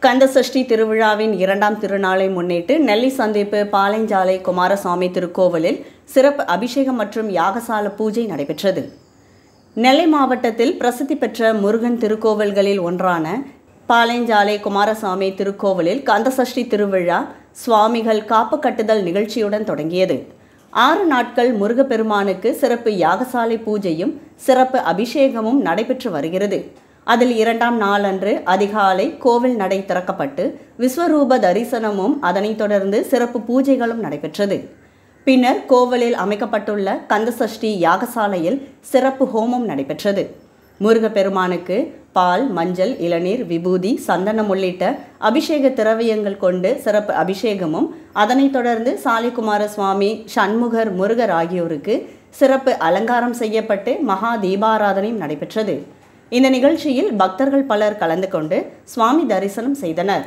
கந்தசஷ்டி திருவிழாவின் இரண்டாம் திருநாளை முன்னிட்டு நெல்லி சந்திப்பு பாளைஞ்சாலை குமாரசாமி திருக்கோவிலில் சிறப்பு அபிஷேகம் மற்றும் யாகசால பூஜை நடைபெற்றது நெல்லை மாவட்டத்தில் பிரசித்தி பெற்ற முருகன் திருக்கோவில்களில் ஒன்றான பாளைஞ்சாலை குமாரசாமி திருக்கோவிலில் கந்தசஷ்டி திருவிழா சுவாமிகள் காப்பு கட்டுதல் நிகழ்ச்சியுடன் தொடங்கியது ஆறு நாட்கள் முருகப்பெருமானுக்கு சிறப்பு யாகசாலை பூஜையும் சிறப்பு அபிஷேகமும் நடைபெற்று வருகிறது அதில் இரண்டாம் நாளன்று அதிகாலை கோவில் நடை திறக்கப்பட்டு விஸ்வரூப தரிசனமும் அதனைத் தொடர்ந்து சிறப்பு பூஜைகளும் நடைபெற்றது பின்னர் கோவிலில் அமைக்கப்பட்டுள்ள கந்தசஷ்டி யாகசாலையில் சிறப்பு ஹோமம் நடைபெற்றது முருகப்பெருமானுக்கு பால் மஞ்சள் இளநீர் விபூதி சந்தனம் உள்ளிட்ட அபிஷேக திரவியங்கள் கொண்டு சிறப்பு அபிஷேகமும் அதனைத் தொடர்ந்து சாலிகுமார சுவாமி சண்முகர் முருகர் ஆகியோருக்கு சிறப்பு அலங்காரம் செய்யப்பட்டு மகா தீபாராதனையும் நடைபெற்றது இந்த நிகழ்ச்சியில் பக்தர்கள் பலர் கலந்து கொண்டு சுவாமி தரிசனம் செய்தனர்